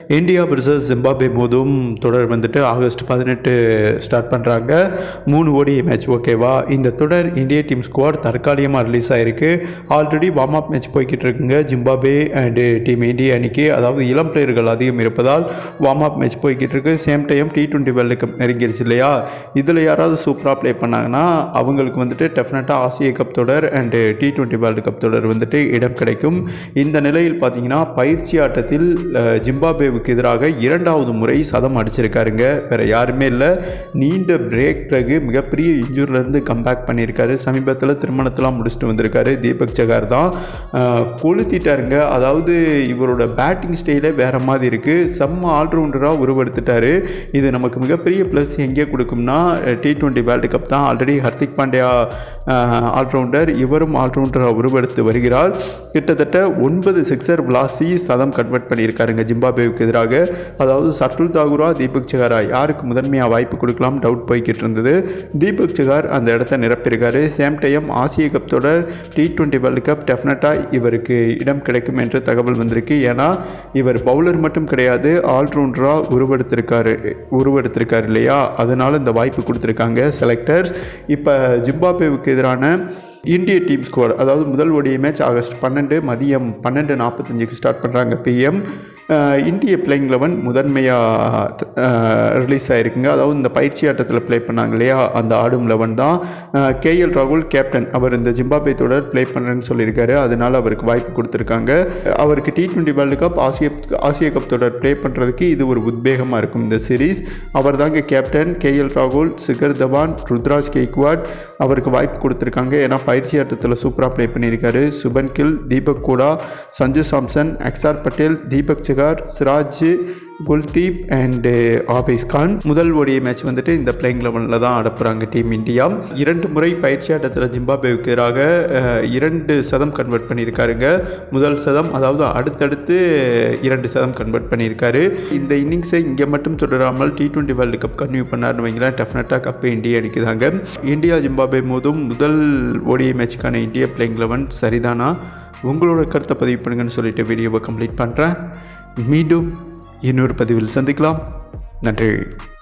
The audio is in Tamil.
இந்தியா vs ஜிம்பாப்வே மோதும் தொடர் வந்துட்டு ஆகஸ்ட் பதினெட்டு ஸ்டார்ட் பண்ணுறாங்க மூணு ஓடிஐ மேட்ச் ஓகேவா இந்த தொடர் இந்திய டீம் ஸ்குவாட் தற்காலிகமாக ரிலீஸ் ஆகிருக்கு ஆல்ரெடி வார்ம் அப் மேட்ச் போய்கிட்டு இருக்குங்க ஜிம்பாப்வே அண்டு டீம் இந்தியா அணிக்கு அதாவது இளம் பிளேயர்கள் அதிகம் இருப்பதால் வார்ம் அப் மேட்ச் போய்கிட்டு இருக்கு same time T twenty world cup நெருங்கிருச்சு இல்லையா இதில் யாராவது சூப்பராக ப்ளே பண்ணாங்கன்னா அவங்களுக்கு வந்துட்டு டெஃபினட்டாக ஆசிய கப் தொடர் and T twenty world cup தொடர் வந்துட்டு இடம் கிடைக்கும் இந்த நிலையில் பார்த்தீங்கன்னா பயிற்சி ஆட்டத்தில் அஹ், ஜிம்பாப்வேவுக்கு எதிராக இரண்டாவது முறை சதம் அடிச்சிருக்காருங்க வேற யாருமே இல்லை நீண்ட பிரேக் பிறகு மிகப்பெரிய இன்ஜூரிலேருந்து கம்பேக் பண்ணியிருக்காரு சமீபத்தில் திருமணத்தெல்லாம் முடிச்சுட்டு வந்திருக்காரு தீபக் சகார் தான் அஹ், கொளுத்திட்டாருங்க அதாவது இவரோட பேட்டிங் ஸ்டைலே வேற மாதிரி இருக்குது செம்ம ஆல்ரவுண்டராக உருவெடுத்துட்டாரு இது நமக்கு மிகப்பெரிய ப்ளஸ் எங்கே கொடுக்கும்னா டி டுவெண்ட்டி வேர்ல்டு கப் தான் ஆல்ரெடி ஹர்திக் பாண்டியா ஆல்ரவுண்டர் இவரும் ஆல்ரவுண்டராக உருவெடுத்து வருகிறார் கிட்டத்தட்ட ஒன்பது சிக்ஸர் விளாசி சதம் கன்வெர்ட் பண்ணியிருக்காருங்க ஜிம்பாப்வேவுக்கு எதிராக அதாவது சர்டுல் தாகுரா தீபக் சகாரா யாருக்கு முதன்மையாக வாய்ப்பு கொடுக்கலாம் டவுட் போய்கிட்டு இருந்தது தீபக் சகார் அந்த இடத்த நிரப்பியிருக்காரு சேம் டைம் ஆசிய கப் தொடர் டி டுவெண்ட்டி வேர்ல்டு கப் டெஃபினட்டாக இவருக்கு இடம் கிடைக்கும் என்ற தகவல் வந்திருக்கு ஏன்னா இவர் பவுலர் மட்டும் கிடையாது ஆல்ரவுண்டராக உருவெடுத்திருக்காரு உருவெடுத்திருக்காரு இல்லையா அதனால இந்த வாய்ப்பு கொடுத்துருக்காங்க செலக்டர்ஸ் இப்போ ஜிம்பாப்வேவுக்கு எதிரான இந்திய டீம் ஸ்கோர் அதாவது முதல் ஓடிய மேட்ச் ஆகஸ்ட் பன்னெண்டு மதியம் பன்னெண்டு நாற்பத்தஞ்சுக்கு ஸ்டார்ட் பண்ணுறாங்க பிஎம் இந்திய பிளேயிங் லெவன் முதன்மையாக ரிலீஸ் ஆகிருக்குங்க அதாவது இந்த பயிற்சி ஆட்டத்தில் ப்ளே பண்ணாங்க இல்லையா அந்த ஆடும் லெவன் தான் கேஎல் ராகுல் கேப்டன் அவர் இந்த ஜிம்பாப்வே தொடர் ப்ளே பண்ணுறேன்னு சொல்லியிருக்காரு அதனால அவருக்கு வாய்ப்பு கொடுத்துருக்காங்க அவருக்கு டி டுவெண்ட்டி வேர்ல்டு கப் ஆசிய ஆசிய கப் தொடர் ப்ளே பண்ணுறதுக்கு இது ஒரு உத்வேகமாக இருக்கும் இந்த சீரீஸ் அவர் தாங்க கேப்டன் கேஎல் ராகுல் சிகர் தவான் ருத்ராஜ் கெய்க்வாட் அவருக்கு வாய்ப்பு கொடுத்துருக்காங்க ஏன்னா பயிற்சி ஆட்டத்தில் சூப்பராக ப்ளே பண்ணியிருக்காரு சுபன் கில் தீபக் கூடா சஞ்சு சாம்சன் அக்சார் பட்டேல் தீபக் சிகார் சிராஜ் குல்தீப் அண்டு ஆபேஸ் கான் முதல் ஓடிய மேட்ச் வந்துட்டு இந்த பிளேயிங் லெவனில் தான் ஆடப்புறாங்க டீம் இந்தியா இரண்டு முறை பயிற்சி ஆட்டத்தில் ஜிம்பாப்வேவுக்கு எதிராக அஹ், இரண்டு சதம் கன்வெர்ட் பண்ணியிருக்காருங்க முதல் சதம் அதாவது அடுத்தடுத்து இரண்டு சதம் கன்வெர்ட் பண்ணியிருக்காரு இந்த இன்னிங்ஸை இங்கே மட்டும் தொடராமல் T twenty world cup continue பண்ணார்னு வைங்களேன் டெஃபினட்டாக கப்பு இந்தியா அடிக்குதாங்க இந்தியா ஜிம்பாப்வே மோதும் முதல் ஓடிஐ மேட்சுக்கான இந்திய பிளேயிங் லெவன் சரிதானா உங்களோட கருத்தை பதிவு பண்ணுங்கன்னு சொல்லிட்டு வீடியோவை கம்ப்ளீட் பண்ணுறேன் மீண்டும் இன்னொரு பதிவில் சந்திக்கலாம் நன்றி